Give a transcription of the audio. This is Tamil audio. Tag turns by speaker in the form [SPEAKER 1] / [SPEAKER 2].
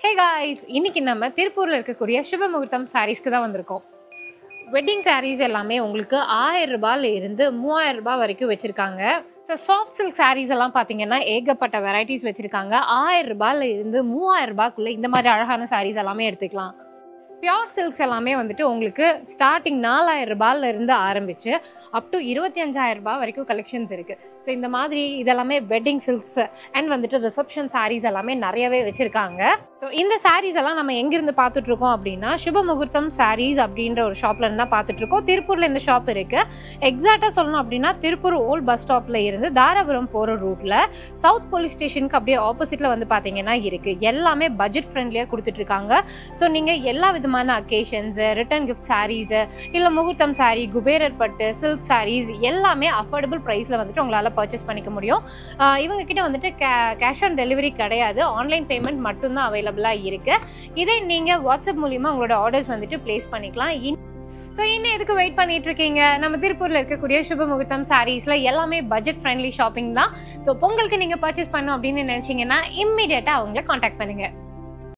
[SPEAKER 1] ஹே காய்ஸ் இன்னைக்கு நம்ம திருப்பூர்ல இருக்கக்கூடிய சுப முகூர்த்தம் சாரீஸ்க்கு தான் வந்திருக்கோம் வெட்டிங் சாரீஸ் எல்லாமே உங்களுக்கு ஆயிரம் ரூபாயில இருந்து மூவாயிரம் ரூபாய் வரைக்கும் வச்சிருக்காங்க ஸோ சாஃப்ட் சில்க் சாரீஸ் எல்லாம் பார்த்தீங்கன்னா ஏகப்பட்ட வெரைட்டிஸ் வச்சிருக்காங்க ஆயிரம் ரூபாயில இருந்து மூவாயிரம் ரூபாய்க்குள்ள இந்த மாதிரி அழகான சாரீஸ் எல்லாமே எடுத்துக்கலாம் பியோர் சில்க்ஸ் எல்லாமே வந்துட்டு உங்களுக்கு ஸ்டார்டிங் நாலாயிரம் ரூபாயில இருந்து ஆரம்பிச்சு அப் டு இருபத்தி அஞ்சாயிரம் ரூபாய் வரைக்கும் கலெக்ஷன்ஸ் இருக்கு ஸோ இந்த மாதிரி இதெல்லாமே வெட்டிங் சில்க்ஸ் அண்ட் வந்துட்டு ரிசப்ஷன் சாரீஸ் எல்லாமே நிறையவே வச்சிருக்காங்க ஸோ இந்த சாரீஸ் எல்லாம் நம்ம எங்கிருந்து பார்த்துட்டு இருக்கோம் அப்படின்னா சுப முகூர்த்தம் சாரீஸ் அப்படின்ற ஒரு ஷாப்ல இருந்து தான் பார்த்துட்டு இருக்கோம் திருப்பூர்ல இந்த ஷாப் இருக்கு எக்ஸாக்டா சொல்லணும் அப்படின்னா திருப்பூர் ஓல்ட் பஸ் ஸ்டாப்ல இருந்து தாராபுரம் போற ரூட்ல சவுத் போலீஸ் ஸ்டேஷனுக்கு அப்படியே ஆப்போசிட்ல வந்து பாத்தீங்கன்னா இருக்கு எல்லாமே பட்ஜெட் ஃப்ரெண்ட்லியா கொடுத்துட்டு இருக்காங்க ஸோ நீங்க எல்லா விதமான அக்கேஷன்ஸ் ரிட்டர்ன் கிஃப்ட் சாரீஸ் இல்ல முகூர்த்தம் சாரீ குபேரர் பட்டு சில்க் சாரீஸ் எல்லாமே அஃபோர்டபுள் ப்ரைஸ்ல வந்துட்டு உங்களால பர்ச்சேஸ் பண்ணிக்க முடியும் ஆஹ் இவங்க கிட்ட வந்துட்டு கேஷ் ஆன் டெலிவரி கிடையாது ஆன்லைன் பேமெண்ட் மட்டும்தான் அவைலபிளா இருக்கு இதை நீங்க வாட்ஸ்அப் மூலியமா உங்களோட ஆர்டர்ஸ் வந்துட்டு பிளேஸ் பண்ணிக்கலாம் ஸோ இன்னும் எதுக்கு வெயிட் பண்ணிட்டு இருக்கீங்க நம்ம திருப்பூர்ல இருக்கக்கூடிய சுப முகூர்த்தம் சாரீஸ்ல எல்லாமே பட்ஜெட் ஃப்ரெண்ட்லி ஷாப்பிங் தான் ஸோ பொங்கலுக்கு நீங்க பர்ச்சேஸ் பண்ணணும் அப்படின்னு நினைச்சீங்கன்னா இம்மிடியட்டா அவங்கள காண்டாக்ட் பண்ணுங்க